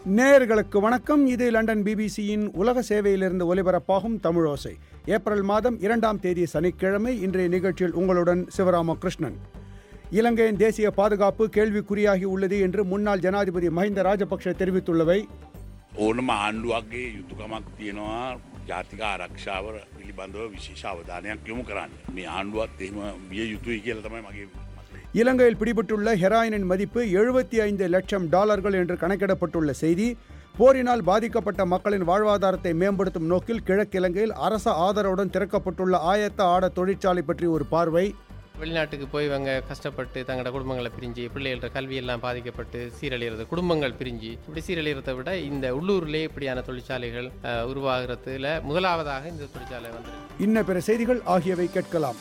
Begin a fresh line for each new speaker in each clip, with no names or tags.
நேயர்களுக்கு வணக்கம் இது லண்டன் பிபிசியின் உலக சேவையிலிருந்து ஒலிபரப்பாகும் தமிழோசை ஏப்ரல் மாதம் இரண்டாம் தேதி சனிக்கிழமை இன்றைய நிகழ்ச்சியில் உங்களுடன் சிவராமகிருஷ்ணன் இலங்கையின் தேசிய பாதுகாப்பு கேள்விக்குறியாகி உள்ளது என்று முன்னாள் ஜனாதிபதி மஹிந்த ராஜபக்ஷ தெரிவித்துள்ளவை
ඕනම ආණ්ඩුවක්ගේ යුතුකමක් තියෙනවා ජාතික ආරක්ෂාව පිළිබඳව විශේෂ අවධානයක් යොමු කරන්න මේ ආණ්ඩුවත් එහෙම විය යුතුයි කියල තමයි මගේ මතය.
இலங்கையில் பிடிபட்டுள்ள ஹெராயினின் மதிப்பு எழுபத்தி ஐந்து லட்சம் டாலர்கள் என்று கணக்கிடப்பட்டுள்ள செய்தி போரினால் பாதிக்கப்பட்ட மக்களின் வாழ்வாதாரத்தை மேம்படுத்தும் நோக்கில் கிழக்கிலங்கையில் அரச ஆதரவுடன் திறக்கப்பட்டுள்ள ஆயத்த ஆட தொழிற்சாலை பற்றி ஒரு பார்வை
வெளிநாட்டுக்கு போய் இவங்க கஷ்டப்பட்டு தங்களோட குடும்பங்களை பிரிஞ்சு பிள்ளைகளோட கல்வியெல்லாம் பாதிக்கப்பட்டு சீரழிகிறது குடும்பங்கள் பிரிஞ்சு இப்படி சீரழிகிறத விட இந்த உள்ளூர்லேயே இப்படியான தொழிற்சாலைகள் அஹ், உருவாகிறதுல முதலாவதாக இந்த தொழிற்சாலை வந்திருக்கு
இன்ன பிற செய்திகள் ஆகியவை கேட்கலாம்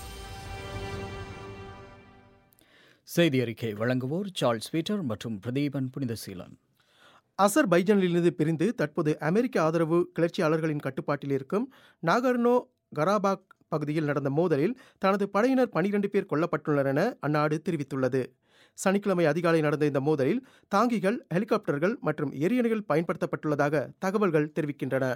செய்தி அறிக்கை வழங்குவோர் சார்ல்ஸ் பீட்டர் மற்றும் பிரதீபன் புனிதசீலன்
அசர்பைஜானிலிருந்து பிரிந்து தற்போது அமெரிக்க ஆதரவு கிளர்ச்சியாளர்களின் கட்டுப்பாட்டில் இருக்கும் நாகர்னோ கராபாக் பகுதியில் நடந்த மோதலில் தனது படையினர் 12 பேர் கொல்லப்பட்டுள்ளனர் என அந்நாடு தெரிவித்துள்ளது சனிக்கிழமை அதிகாலை நடந்த இந்த மோதலில் தாங்கிகள் ஹெலிகாப்டர்கள் மற்றும் எரியணைகள் பயன்படுத்தப்பட்டுள்ளதாக தகவல்கள் தெரிவிக்கின்றன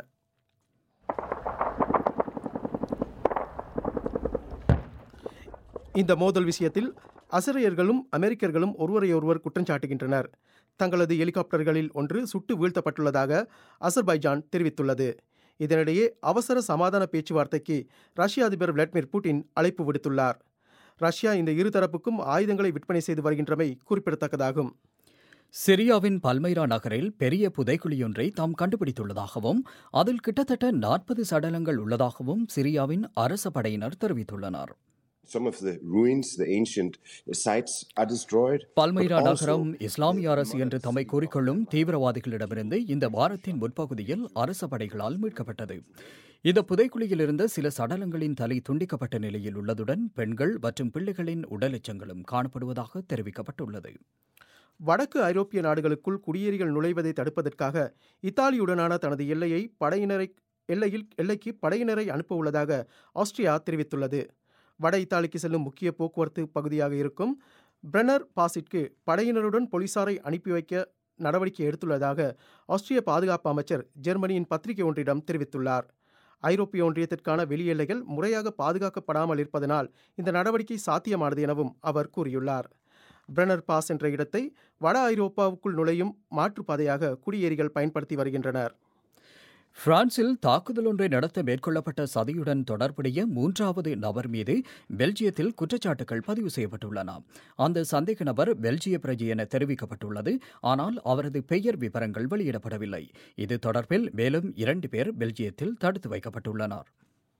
இந்த மோதல் விஷயத்தில் அசரியர்களும் அமெரிக்கர்களும் ஒருவரையொருவர் குற்றம் சாட்டுகின்றனர் தங்களது ஹெலிகாப்டர்களில் ஒன்று சுட்டு வீழ்த்தப்பட்டுள்ளதாக அசர்பைஜான் தெரிவித்துள்ளது இதனிடையே அவசர சமாதான பேச்சுவார்த்தைக்கு ரஷ்ய அதிபர் விளாடிமிர் புட்டின் அழைப்பு விடுத்துள்ளார் ரஷ்யா இந்த இருதரப்புக்கும் ஆயுதங்களை விற்பனை செய்து வருகின்றமை குறிப்பிடத்தக்கதாகும்
சிரியாவின் பல்மைரா நகரில் பெரிய புதைக்குழியொன்றை தாம் கண்டுபிடித்துள்ளதாகவும் அதில் கிட்டத்தட்ட நாற்பது சடலங்கள் உள்ளதாகவும் சிரியாவின் அரச படையினர் தெரிவித்துள்ளனர்
Some of the ruins, the ancient sites are destroyed.
Palmyra
but also
நகரம் இஸ்லாமிய அரசு என்று தம்மை கூறிக்கொள்ளும் தீவிரவாதிகளிடமிருந்து இந்த வாரத்தின் முற்பகுதியில் அரச படைகளால் மீட்கப்பட்டது இந்த புதைக்குழியில் இருந்த சில சடலங்களின் தலை துண்டிக்கப்பட்ட நிலையில் உள்ளதுடன் பெண்கள் மற்றும் பிள்ளைகளின் உடல் எச்சங்களும் காணப்படுவதாக தெரிவிக்கப்பட்டுள்ளது
வடக்கு ஐரோப்பிய நாடுகளுக்குள் குடியேறிகள் நுழைவதை தடுப்பதற்காக இத்தாலியுடனான தனது எல்லையை படையினரை எல்லையில் எல்லைக்கு படையினரை அனுப்ப உள்ளதாக ஆஸ்திரியா தெரிவித்துள்ளது வட இத்தாலிக்கு செல்லும் முக்கிய போக்குவரத்து பகுதியாக இருக்கும் பிரெனர் பாசிற்கு படையினருடன் போலீசாரை அனுப்பி வைக்க நடவடிக்கை எடுத்துள்ளதாக ஆஸ்திரிய பாதுகாப்பு அமைச்சர் ஜெர்மனியின் பத்திரிகை ஒன்றிடம் தெரிவித்துள்ளார் ஐரோப்பிய ஒன்றியத்திற்கான வெளியெல்லைகள் முறையாக பாதுகாக்கப்படாமல் இருப்பதனால் இந்த நடவடிக்கை சாத்தியமானது எனவும் அவர் கூறியுள்ளார் பிரெனர் பாஸ் என்ற இடத்தை வட ஐரோப்பாவுக்குள் நுழையும் மாற்றுப்பாதையாக குடியேறிகள் பயன்படுத்தி வருகின்றனர்
பிரான்சில் தாக்குதல் ஒன்றை நடத்த மேற்கொள்ளப்பட்ட சதியுடன் தொடர்புடைய மூன்றாவது நபர் மீது பெல்ஜியத்தில் குற்றச்சாட்டுகள் பதிவு செய்யப்பட்டுள்ளன அந்த சந்தேக நபர் பெல்ஜிய பிரஜை என தெரிவிக்கப்பட்டுள்ளது ஆனால் அவரது பெயர் விவரங்கள் வெளியிடப்படவில்லை இது தொடர்பில் மேலும் இரண்டு பேர் பெல்ஜியத்தில் தடுத்து வைக்கப்பட்டுள்ளனர்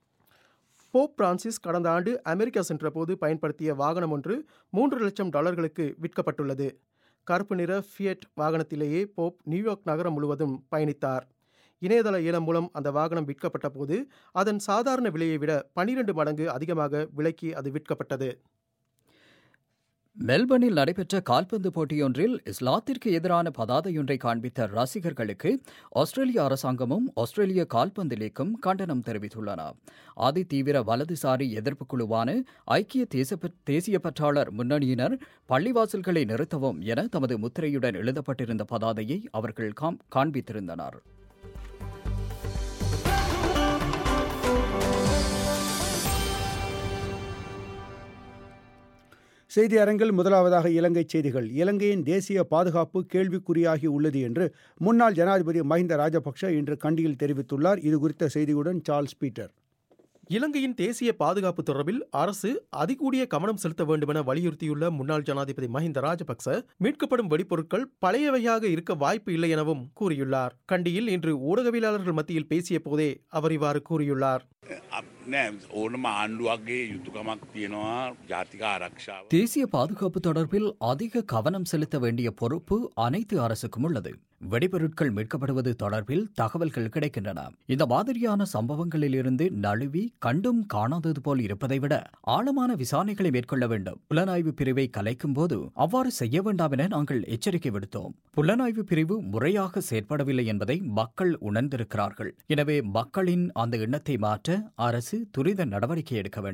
போப் பிரான்சிஸ் கடந்த ஆண்டு அமெரிக்கா சென்றபோது பயன்படுத்திய வாகனம் ஒன்று மூன்று லட்சம் டாலர்களுக்கு விற்கப்பட்டுள்ளது கருப்பு நிற ஃபியட் வாகனத்திலேயே போப் நியூயார்க் நகரம் முழுவதும் பயணித்தார் இணையதள ஏலம் மூலம் அந்த வாகனம் விற்கப்பட்ட போது அதன் சாதாரண விலையை விட பனிரெண்டு மடங்கு அதிகமாக விலைக்கு அது விற்கப்பட்டது
மெல்பர்னில் நடைபெற்ற கால்பந்து போட்டியொன்றில் இஸ்லாத்திற்கு எதிரான பதாதையொன்றை காண்பித்த ரசிகர்களுக்கு ஆஸ்திரேலிய அரசாங்கமும் ஆஸ்திரேலிய கால்பந்து லீக்கும் கண்டனம் தெரிவித்துள்ளன அதி தீவிர வலதுசாரி எதிர்ப்பு குழுவான ஐக்கிய தேச- தேசிய பற்றாளர் முன்னணியினர் பள்ளிவாசல்களை நிறுத்தவும் என தமது முத்திரையுடன் எழுதப்பட்டிருந்த பதாதையை அவர்கள் காம்- காண்பித்திருந்தனர்
செய்தி அரங்கில் முதலாவதாக இலங்கை செய்திகள் இலங்கையின் தேசிய பாதுகாப்பு கேள்விக்குறியாகி உள்ளது என்று முன்னாள் ஜனாதிபதி மஹிந்த ராஜபக்ஷ இன்று கண்டியில் தெரிவித்துள்ளார் இது குறித்த செய்தியுடன் சார்ல்ஸ் பீட்டர்
இலங்கையின் தேசிய பாதுகாப்பு தொடர்பில் அரசு அதிகூடிய கவனம் செலுத்த வேண்டுமென வலியுறுத்தியுள்ள முன்னாள் ஜனாதிபதி மஹிந்த ராஜபக்ச மீட்கப்படும் வெடிப்பொருட்கள் பழையவையாக இருக்க வாய்ப்பு இல்லை எனவும் கூறியுள்ளார் கண்டியில் இன்று ஊடகவியலாளர்கள் மத்தியில் பேசிய போதே அவர் இவ்வாறு கூறியுள்ளார்
නෑ ඕනම ආණ්ඩුවක්ගේ යුතුකමක් තියෙනවා ජාතික ආරක්ෂාව.
தேசிய பாதுகாப்பு தொடர்பில் அதிக கவனம் செலுத்த வேண்டிய பொறுப்பு அனைத்து அரசுக்கும் உள்ளது வெடிபொருட்கள் மீட்கப்படுவது தொடர்பில் தகவல்கள் கிடைக்கின்றன இந்த மாதிரியான சம்பவங்களில் இருந்து நழுவி கண்டும் காணாதது போல் இருப்பதை விட ஆழமான விசாரணைகளை மேற்கொள்ள வேண்டும் புலனாய்வு பிரிவை கலைக்கும் போது அவ்வாறு செய்ய வேண்டாம் என நாங்கள் எச்சரிக்கை விடுத்தோம் புலனாய்வு பிரிவு முறையாக செயற்படவில்லை என்பதை மக்கள் உணர்ந்திருக்கிறார்கள் எனவே மக்களின் அந்த எண்ணத்தை மாற்ற அரசு துரித நடவடிக்கை எடுக்க வேண்டும்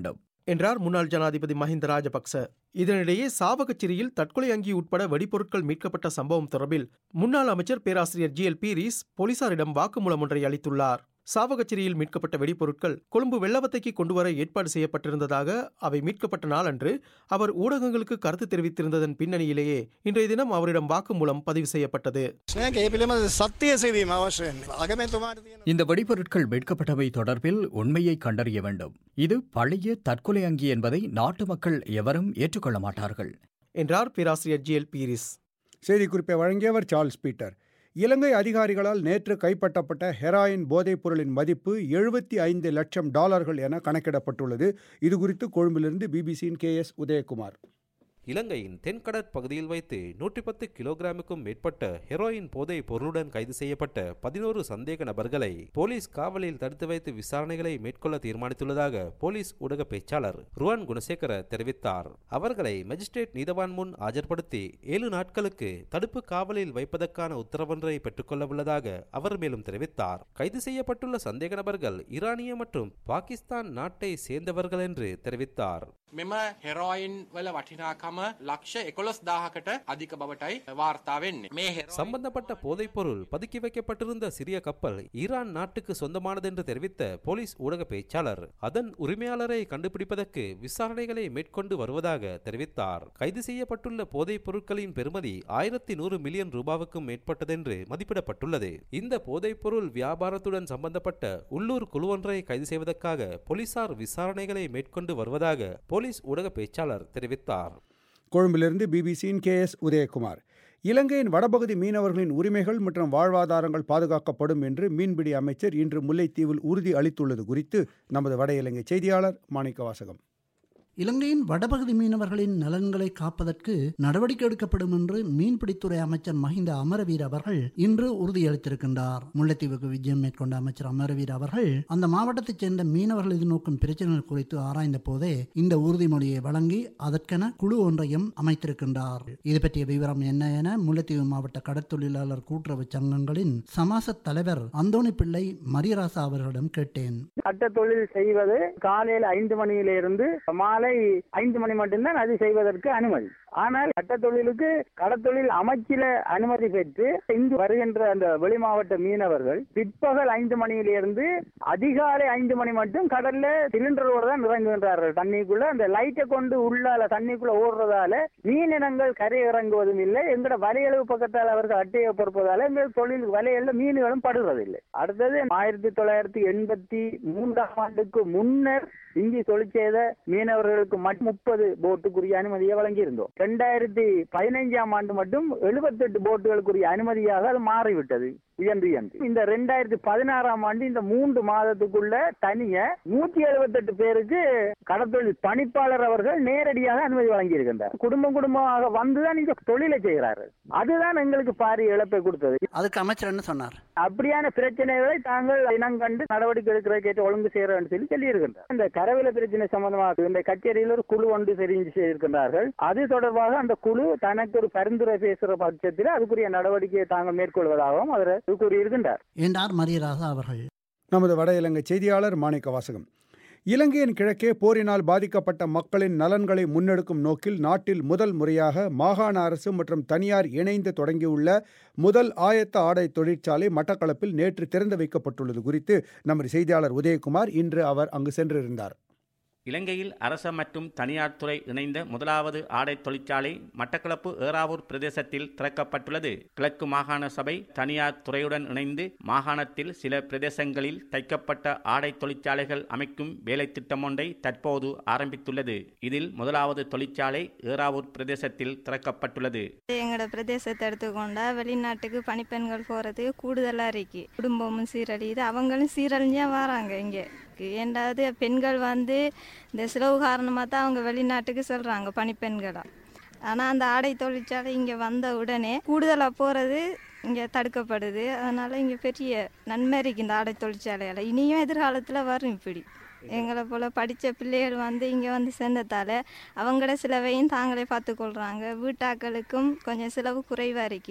என்றார் முன்னாள் ஜனாதிபதி மஹிந்த ராஜபக்ச இதனிடையே சாவகச்சேரியில் தற்கொலை அங்கி உட்பட வெடிபொருட்கள் மீட்கப்பட்ட சம்பவம் தொடர்பில் முன்னாள் அமைச்சர் பேராசிரியர் ஜி எல் பீரிஸ் போலீசாரிடம் வாக்குமூலம் ஒன்றை அளித்துள்ளார் சாவகச்சேரியில் மீட்கப்பட்ட வெடிபொருட்கள் கொழும்பு வெள்ளவத்தைக்கு கொண்டுவர ஏற்பாடு செய்யப்பட்டிருந்ததாக அவை மீட்கப்பட்ட நாளன்று அவர் ஊடகங்களுக்கு கருத்து தெரிவித்திருந்ததன் பின்னணியிலேயே இன்றைய தினம் அவரிடம் வாக்குமூலம் பதிவு செய்யப்பட்டது
ඒ පිළිබඳ සත්‍යය සේවීම අවශ්‍යයෙන් අගමැතුමාට තියෙන
இந்த வெடிபொருட்கள் மீட்கப்பட்டவை தொடர்பில் உண்மையை கண்டறிய வேண்டும் இது பழைய தற்கொலை அங்கி என்பதை நாட்டு மக்கள் எவரும் ஏற்றுக்கொள்ள மாட்டார்கள்
என்றார் பேராசிரியர் ஜி எல் பீரிஸ்
செய்திக்குறிப்பை வழங்கியவர் சார்ல்ஸ் பீட்டர் இலங்கை அதிகாரிகளால் நேற்று கைப்பற்றப்பட்ட ஹெராயின் போதைப் பொருளின் மதிப்பு எழுபத்தி ஐந்து லட்சம் டாலர்கள் என கணக்கிடப்பட்டுள்ளது இதுகுறித்து கொழும்பிலிருந்து பிபிசியின் கே எஸ் உதயகுமார்
இலங்கையின் தென்கடற் பகுதியில் வைத்து நூற்றி பத்து கிலோகிராமுக்கும் மேற்பட்ட ஹெரோயின் போதை பொருளுடன் கைது செய்யப்பட்ட பதினோரு சந்தேக நபர்களை போலீஸ் காவலில் தடுத்து வைத்து விசாரணைகளை மேற்கொள்ள தீர்மானித்துள்ளதாக போலீஸ் ஊடக பேச்சாளர் ருவான் குணசேகர தெரிவித்தார் அவர்களை மஜிஸ்ட்ரேட் நீதவான் முன் ஆஜர்படுத்தி ஏழு நாட்களுக்கு தடுப்பு காவலில் வைப்பதற்கான உத்தரவொன்றை பெற்றுக்கொள்ள உள்ளதாக அவர் மேலும் தெரிவித்தார் கைது செய்யப்பட்டுள்ள சந்தேக நபர்கள் ஈரானிய மற்றும் பாகிஸ்தான் நாட்டை சேர்ந்தவர்கள் என்று தெரிவித்தார்
මෙම හෙරෝයින් වල වටිනාකම ලක්ෂ එකොළොස් දාහකට අධික බවටයි වාර්තා වෙන්නේ. මේ හෙරෝයින්
சம்பந்தப்பட்ட போதைப்பொருள் பதுக்கி வைக்கப்பட்டிருந்த சிறிய கப்பல் ஈரான் நாட்டுக்கு சொந்தமானது என்று தெரிவித்த போலீஸ் ஊடக பேச்சாளர் அதன் உரிமையாளரை கண்டுபிடிப்பதற்கு விசாரணைகளை மேற்கொண்டு வருவதாக தெரிவித்தார் கைது செய்யப்பட்டுள்ள போதைப் பொருட்களின் பெறுமதி ஆயிரத்தி நூறு மில்லியன் ரூபாவுக்கும் மேற்பட்டதென்று மதிப்பிடப்பட்டுள்ளது இந்த போதைப் பொருள் வியாபாரத்துடன் சம்பந்தப்பட்ட உள்ளூர் குழுவொன்றை கைது செய்வதற்காக போலீசார் விசாரணைகளை மேற்கொண்டு வருவதாக போலீஸ் ஊடக பேச்சாளர் தெரிவித்தார்
கொழும்பிலிருந்து பிபிசியின் கே எஸ் உதயகுமார் இலங்கையின் வடபகுதி மீனவர்களின் உரிமைகள் மற்றும் வாழ்வாதாரங்கள் பாதுகாக்கப்படும் என்று மீன்பிடி அமைச்சர் இன்று முல்லைத்தீவில் உறுதி அளித்துள்ளது குறித்து நமது வட இலங்கை செய்தியாளர் மாணிக்க வாசகம்
இலங்கையின் வடபகுதி மீனவர்களின் நலன்களை காப்பதற்கு நடவடிக்கை எடுக்கப்படும் என்று மீன்பிடித்துறை அமைச்சர் மஹிந்த அமரவீர் அவர்கள் இன்று உறுதியளித்திருக்கின்றார் முல்லைத்தீவுக்கு விஜயம் மேற்கொண்ட அமைச்சர் அமரவீர் அவர்கள் அந்த மாவட்டத்தைச் சேர்ந்த மீனவர்கள் எதிர்நோக்கும் பிரச்சனைகள் குறித்து ஆராய்ந்த போதே இந்த உறுதிமொழியை வழங்கி அதற்கென குழு ஒன்றையும் அமைத்திருக்கின்றார் இது பற்றிய விவரம் என்ன என முல்லைத்தீவு மாவட்ட கடற்தொழிலாளர் கூட்டுறவு சங்கங்களின் சமாச தலைவர் அந்தோணி பிள்ளை மரியராசா அவர்களிடம் கேட்டேன்
சட்ட தொழில் செய்வது காலையில் ஐந்து மணியிலிருந்து மாலை ஐந்து மணி மட்டும்தான் அது செய்வதற்கு அனுமதி ஆனால் சட்ட தொழிலுக்கு கடத்தொழில் அமைச்சில அனுமதி பெற்று இங்கு வருகின்ற அந்த வெளி மாவட்ட மீனவர்கள் பிற்பகல் ஐந்து மணியிலிருந்து அதிகாலை ஐந்து மணி மட்டும் கடல்ல சிலிண்டரோட தான் இறங்குகின்றார்கள் தண்ணிக்குள்ள அந்த லைட்டை கொண்டு உள்ளால தண்ணிக்குள்ள ஓடுறதால மீனினங்கள் கரை இறங்குவதும் இல்லை எங்கட வலையளவு பக்கத்தால் அவர்கள் அட்டையை பொறுப்பதால எங்கள் தொழில் வலையல்ல மீன்களும் படுவதில்லை அடுத்தது ஆயிரத்தி தொள்ளாயிரத்தி எண்பத்தி மூன்றாம் ஆண்டுக்கு முன்னர் இஞ்சி தொழில் செய்த மீனவர்களுக்கு மட்டும் முப்பது போட்டுக்குரிய அனுமதியை வழங்கியிருந்தோம் ரெண்டாயிரத்தி பதினைஞ்சாம் ஆண்டு மட்டும் எழுபத்தெட்டு போட்டுகளுக்குரிய அனுமதியாக அது மாறிவிட்டது இயன்று இயன்று இந்த ரெண்டாயிரத்தி பதினாறாம் ஆண்டு இந்த மூன்று மாதத்துக்குள்ள தனிய நூத்தி எழுபத்தெட்டு பேருக்கு கடத்தொழில் பணிப்பாளர் அவர்கள் நேரடியாக அனுமதி வழங்கியிருக்கின்றார் குடும்பம் குடும்பமாக வந்துதான் இந்த தொழிலை செய்கிறார்கள் அதுதான் எங்களுக்கு பாரிய இழப்பை கொடுத்தது
அதுக்கு அமைச்சர் என்ன சொன்னார்
அப்படியான பிரச்சனைகளை தாங்கள் இனங்கண்டு நடவடிக்கை எடுக்கிற கேட்டு ஒழுங்கு செய்யறோம்னு சொல்லி சொல்லியிருக்கின்றார் இந்த கரவில பிரச்சனை சம்பந்தமாக இந்த கச்சேரியில் ஒரு குழு ஒன்று தெரிஞ்சு செய்திருக்கின்றார்கள் அது தொடர்பாக அந்த குழு தனக்கு ஒரு பரிந்துரை பேசுற பட்சத்தில் அதுக்குரிய நடவடிக்கையை தாங்கள் மேற்கொள்வதாகவும் அவர் கூறியிருக்கின்றார்
என்றார் மரியராசா அவர்கள்
நமது வட இலங்கை செய்தியாளர் மாணிக்க வாசகம் இலங்கையின் கிழக்கே போரினால் பாதிக்கப்பட்ட மக்களின் நலன்களை முன்னெடுக்கும் நோக்கில் நாட்டில் முதல் முறையாக மாகாண அரசு மற்றும் தனியார் இணைந்து தொடங்கியுள்ள முதல் ஆயத்த ஆடை தொழிற்சாலை மட்டக்களப்பில் நேற்று திறந்து வைக்கப்பட்டுள்ளது குறித்து நமது செய்தியாளர் உதயகுமார் இன்று அவர் அங்கு சென்றிருந்தார்
இலங்கையில் அரச மற்றும் தனியார் துறை இணைந்த முதலாவது ஆடை தொழிற்சாலை மட்டக்களப்பு ஏறாவூர் பிரதேசத்தில் திறக்கப்பட்டுள்ளது கிழக்கு மாகாண சபை தனியார் துறையுடன் இணைந்து மாகாணத்தில் சில பிரதேசங்களில் தைக்கப்பட்ட ஆடை தொழிற்சாலைகள் அமைக்கும் வேலை திட்டம் ஒன்றை தற்போது ஆரம்பித்துள்ளது இதில் முதலாவது தொழிற்சாலை ஏறாவூர் பிரதேசத்தில் திறக்கப்பட்டுள்ளது
எங்களோட பிரதேசத்தை எடுத்துக்கொண்டா வெளிநாட்டுக்கு பணிப்பெண்கள் போறது கூடுதலா இருக்கு குடும்பமும் சீரழியுது அவங்களும் சீரழிஞ்சா வராங்க இங்க ஏண்டாவது பெண்கள் வந்து இந்த செலவு காரணமாக தான் அவங்க வெளிநாட்டுக்கு செல்றாங்க பணிப்பெண்களா ஆனால் அந்த ஆடை தொழிற்சாலை இங்கே வந்த உடனே கூடுதலாக போகிறது இங்கே தடுக்கப்படுது அதனால் இங்கே பெரிய நன்மை இருக்குது இந்த ஆடை தொழிற்சாலையால் இனியும் எதிர்காலத்தில் வரும் இப்படி எங்களை போல் படித்த பிள்ளைகள் வந்து இங்கே வந்து சேர்ந்ததால் அவங்களோட செலவையும் தாங்களே பார்த்துக்கொள்கிறாங்க வீட்டாக்களுக்கும் கொஞ்சம் செலவு குறைவாக இருக்குது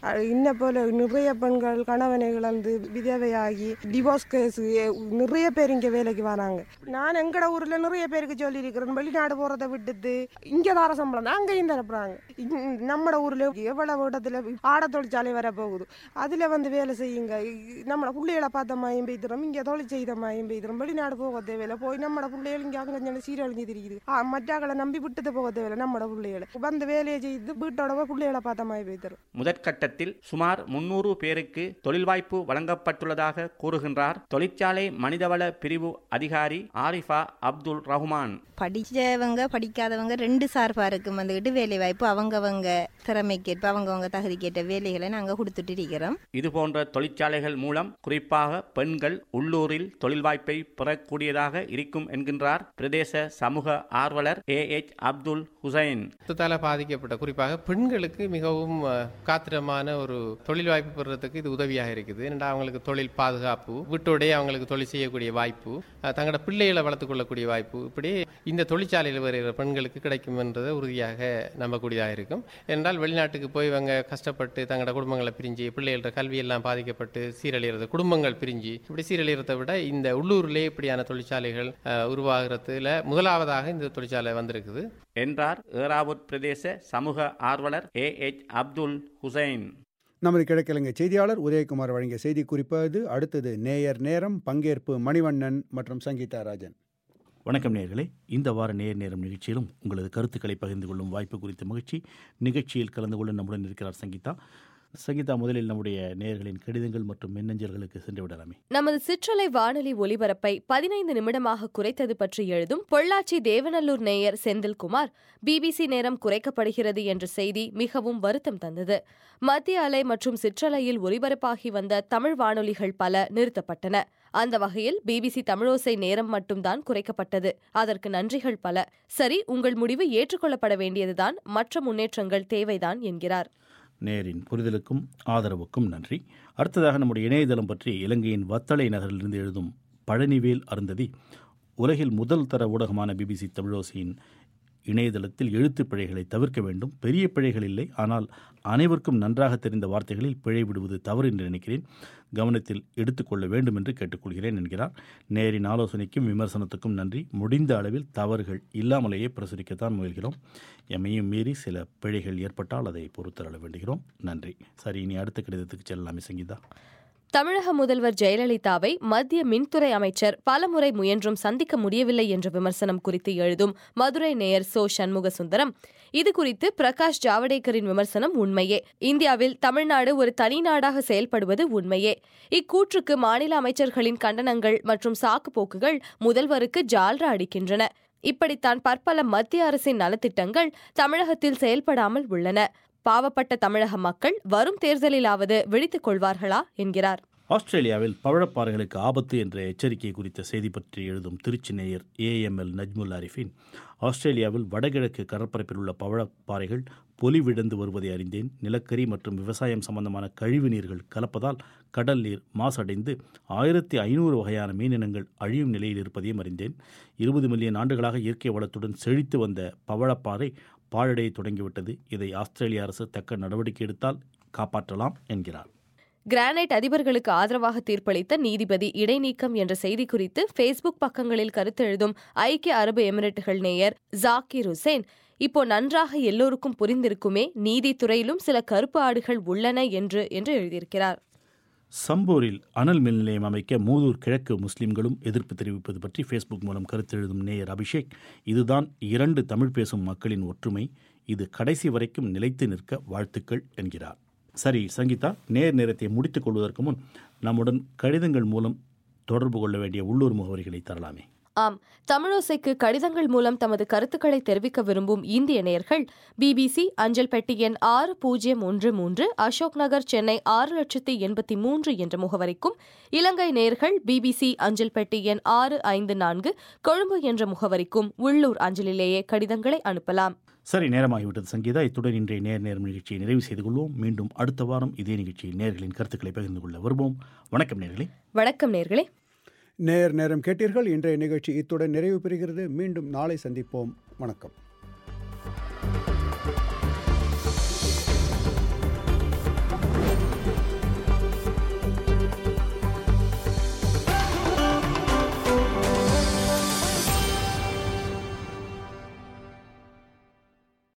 அஹ் இன்ன போல நிறைய பெண்கள் கணவனை இழந்து விதவையாகி டிவோர்ஸ் கேஸ் நிறைய பேர் இங்கே வேலைக்கு வராங்க நான் எங்கட ஊர்ல நிறைய பேருக்கு சொல்லியிருக்கிறேன் வெளிநாடு போறதை விட்டுட்டு இங்க தர சம்பளம் தான் அங்கேயும் தரப்புறாங்க இங்க- நம்மட ஊர்ல எவ்வளவு இடத்துல ஆட தொழிற்சாலை வர போகுது அதுல வந்து வேலை செய்யுங்க இ- நம்மட பிள்ளைகளை பார்த்த மாயம் பெய்துறோம் இங்க தொழில் செய்த மாயம் பெய்துறோம் வெளிநாடு போக தேவையில்ல போய் நம்மட பிள்ளைகள் இங்க அங்க சீரழிஞ்சு தெரியுது மற்றாக்களை நம்பி விட்டுட்டு போக தேவையில்ல நம்மட பிள்ளைகளை வந்து வேலையை செய்து வீட்டோட பிள்ளைகளை பார்த்த மாயம் பெய்துறோம்
முதற்கட்டத்தில் சுமார் முன்னூறு பேருக்கு தொழில் வாய்ப்பு வழங்கப்பட்டுள்ளதாக கூறுகின்றார் தொழிற்சாலை மனிதவள பிரிவு அதிகாரி ஆரிஃபா அப்துல் ரஹ்மான்
படித்தவங்க படிக்காதவங்க ரெண்டு சார்பாக இருக்கும் வந்துக்கிட்டு வேலை வாய்ப்பு அவங்கவங்க திறமைக்கேற்ப அவங்கவங்க தகுதிக்கேற்ற வேலைகளை நாங்கள் கொடுத்துட்டு இருக்கிறோம்
இதுபோன்ற தொழிற்சாலைகள் மூலம் குறிப்பாக பெண்கள் உள்ளூரில் தொழில் வாய்ப்பை பெறக்கூடியதாக இருக்கும் என்கின்றார் பிரதேச சமூக ஆர்வலர் ஏ எச் அப்துல் ஹுசைன்
யுத்தத்தால் பாதிக்கப்பட்ட குறிப்பாக பெண்களுக்கு மிகவும் அஹ், காத்திரமான ஒரு தொழில் வாய்ப்பு பெறுறதுக்கு இது உதவியாக இருக்குது ஏன்னா அவங்களுக்கு தொழில் பாதுகாப்பு வீட்டோடய அவங்களுக்கு தொழில் செய்யக்கூடிய வாய்ப்பு அஹ், தங்களோட பிள்ளைகளை வளர்த்துக் கொள்ளக்கூடிய வாய்ப்பு இப்படி இந்த தொழிற்சாலையில் வருகிற பெண்களுக்கு கிடைக்கும் என்றதை உறுதியாக நம்பக்கூடியதாக இருக்கும் என்றால் வெளிநாட்டுக்கு போய் இவங்க கஷ்டப்பட்டு தங்களோட குடும்பங்களை பிரிஞ்சு பிள்ளைகளோட கல்வியெல்லாம் பாதிக்கப்பட்டு சீரழிகிறது குடும்பங்கள் பிரிஞ்சு இப்படி சீரழிகிறதை விட இந்த உள்ளூர்லேயே இப்படியான தொழிற்சாலைகள் அஹ், உருவாகிறதுல முதலாவதாக இந்த தொழிற்சாலை வந்திருக்குது
என்றார் ஏறாவூர் பிரதேச சமூக ஆர்வலர் ஏ எச் அப்துல் ஹுசைன்
நமது கிழக்கிழங்கை செய்தியாளர் உதயகுமார் வழங்கிய செய்தி குறிப்பது அடுத்தது நேயர் நேரம் பங்கேற்பு மணிவண்ணன் மற்றும் சங்கீதா ராஜன்
வணக்கம் நேயர்களே இந்த வார நேர் நேரம் நிகழ்ச்சியிலும் உங்களது கருத்துக்களை பகிர்ந்து கொள்ளும் வாய்ப்பு குறித்த மகிழ்ச்சி நிகழ்ச்சியில் கலந்து கொள்ள நம்முடன் இருக்கிறார் சங்கீதா சங்கீதா முதலில் நம்முடைய நேயர்களின் கடிதங்கள் மற்றும் மின்னஞ்சல்களுக்கு சென்று விடலாமே
நமது சிற்றலை வானொலி ஒலிபரப்பை பதினைந்து நிமிடமாக குறைத்தது பற்றி எழுதும் பொள்ளாச்சி தேவநல்லூர் நேயர் செந்தில்குமார் பிபிசி நேரம் குறைக்கப்படுகிறது என்ற செய்தி மிகவும் வருத்தம் தந்தது மத்திய அலை மற்றும் சிற்றலையில் ஒலிபரப்பாகி வந்த தமிழ் வானொலிகள் பல நிறுத்தப்பட்டன அந்த வகையில் பிபிசி தமிழோசை நேரம் மட்டும்தான் குறைக்கப்பட்டது அதற்கு நன்றிகள் பல சரி உங்கள் முடிவு ஏற்றுக்கொள்ளப்பட வேண்டியதுதான் மற்ற முன்னேற்றங்கள் தேவைதான் என்கிறார்
நேரின் புரிதலுக்கும் ஆதரவுக்கும் நன்றி அடுத்ததாக நம்முடைய இணையதளம் பற்றி இலங்கையின் வத்தளை நகரிலிருந்து எழுதும் பழனிவேல் அருந்ததி உலகில் முதல் தர ஊடகமான பிபிசி தமிழோசையின் இணையதளத்தில் எழுத்துப் பிழைகளை தவிர்க்க வேண்டும் பெரிய பிழைகள் இல்லை ஆனால் அனைவருக்கும் நன்றாக தெரிந்த வார்த்தைகளில் பிழை விடுவது தவறு என்று நினைக்கிறேன் கவனத்தில் எடுத்துக்கொள்ள வேண்டும் என்று கேட்டுக்கொள்கிறேன் என்கிறார் நேரின் ஆலோசனைக்கும் விமர்சனத்துக்கும் நன்றி முடிந்த அளவில் தவறுகள் இல்லாமலேயே பிரசுரிக்கத்தான் முயல்கிறோம் எம்மையும் மீறி சில பிழைகள் ஏற்பட்டால் அதை பொறுத்தரள வேண்டுகிறோம் நன்றி சரி இனி அடுத்த கடிதத்துக்கு செல்லலாமே சங்கீதா
தமிழக முதல்வர் ஜெயலலிதாவை மத்திய மின்துறை அமைச்சர் பலமுறை முயன்றும் சந்திக்க முடியவில்லை என்ற விமர்சனம் குறித்து எழுதும் மதுரை நேயர் சோ சண்முக சுந்தரம் இது குறித்து பிரகாஷ் ஜாவடேகரின் விமர்சனம் உண்மையே இந்தியாவில் தமிழ்நாடு ஒரு தனி நாடாக செயல்படுவது உண்மையே இக்கூற்றுக்கு மாநில அமைச்சர்களின் கண்டனங்கள் மற்றும் சாக்குப்போக்குகள் முதல்வருக்கு ஜால்ரா அடிக்கின்றன இப்படித்தான் பற்பல மத்திய அரசின் நலத்திட்டங்கள் தமிழகத்தில் செயல்படாமல் உள்ளன பாவப்பட்ட தமிழக மக்கள் வரும் தேர்தலிலாவது விழித்துக் கொள்வார்களா என்கிறார்
ஆஸ்திரேலியாவில் பவழப்பாறைகளுக்கு ஆபத்து என்ற எச்சரிக்கை குறித்த செய்தி பற்றி எழுதும் திருச்சி நேயர் ஏஎம்எல் நஜ்முல் அரிஃபின் ஆஸ்திரேலியாவில் வடகிழக்கு கடற்பரப்பில் உள்ள பவழப்பாறைகள் பொலிவிழந்து வருவதை அறிந்தேன் நிலக்கரி மற்றும் விவசாயம் சம்பந்தமான கழிவு நீர்கள் கலப்பதால் கடல் நீர் மாசடைந்து ஆயிரத்தி ஐநூறு வகையான மீனினங்கள் அழியும் நிலையில் இருப்பதையும் அறிந்தேன் இருபது மில்லியன் ஆண்டுகளாக இயற்கை வளத்துடன் செழித்து வந்த பவழப்பாறை பாழடைய தொடங்கிவிட்டது இதை ஆஸ்திரேலிய அரசு தக்க நடவடிக்கை எடுத்தால் காப்பாற்றலாம் என்கிறார்
கிரானைட் அதிபர்களுக்கு ஆதரவாக தீர்ப்பளித்த நீதிபதி இடைநீக்கம் என்ற செய்தி குறித்து ஃபேஸ்புக் பக்கங்களில் கருத்து எழுதும் ஐக்கிய அரபு எமிரேட்டுகள் நேயர் ஜாக்கிர் ஹுசேன் இப்போ நன்றாக எல்லோருக்கும் புரிந்திருக்குமே நீதித்துறையிலும் சில கருப்பு ஆடுகள் உள்ளன என்று என்று எழுதியிருக்கிறார்
சம்பூரில் அனல் மின் நிலையம் அமைக்க மூதூர் கிழக்கு முஸ்லிம்களும் எதிர்ப்பு தெரிவிப்பது பற்றி ஃபேஸ்புக் மூலம் கருத்து எழுதும் நேயர் அபிஷேக் இதுதான் இரண்டு தமிழ் பேசும் மக்களின் ஒற்றுமை இது கடைசி வரைக்கும் நிலைத்து நிற்க வாழ்த்துக்கள் என்கிறார் சரி சங்கீதா நேர் நேரத்தை முடித்துக் கொள்வதற்கு முன் நம்முடன் கடிதங்கள் மூலம் தொடர்பு கொள்ள வேண்டிய உள்ளூர் முகவரிகளை தரலாமே
ஆம் தமிழோசைக்கு கடிதங்கள் மூலம் தமது கருத்துக்களை தெரிவிக்க விரும்பும் இந்திய நேயர்கள் பிபிசி அஞ்சல் பெட்டி எண் ஆறு பூஜ்ஜியம் ஒன்று மூன்று அசோக் நகர் சென்னை ஆறு லட்சத்தி எண்பத்தி மூன்று என்ற முகவரிக்கும் இலங்கை நேயர்கள் பிபிசி அஞ்சல் பெட்டி எண் ஆறு ஐந்து நான்கு கொழும்பு என்ற முகவரிக்கும் உள்ளூர் அஞ்சலிலேயே கடிதங்களை அனுப்பலாம்
சரி நேரமாகிவிட்டது சங்கீதா இத்துடன் இன்றைய நேர் நேரம் நிகழ்ச்சியை நிறைவு செய்து கொள்வோம் மீண்டும் அடுத்த வாரம் இதே நிகழ்ச்சியில் நேர்களின் கருத்துக்களை பகிர்ந்து கொள்ள வருவோம் வணக்கம் நேர்களே
வணக்கம் நேர்களே
நேர் நேரம் கேட்டீர்கள் இன்றைய நிகழ்ச்சி இத்துடன் நிறைவு பெறுகிறது மீண்டும் நாளை சந்திப்போம் வணக்கம்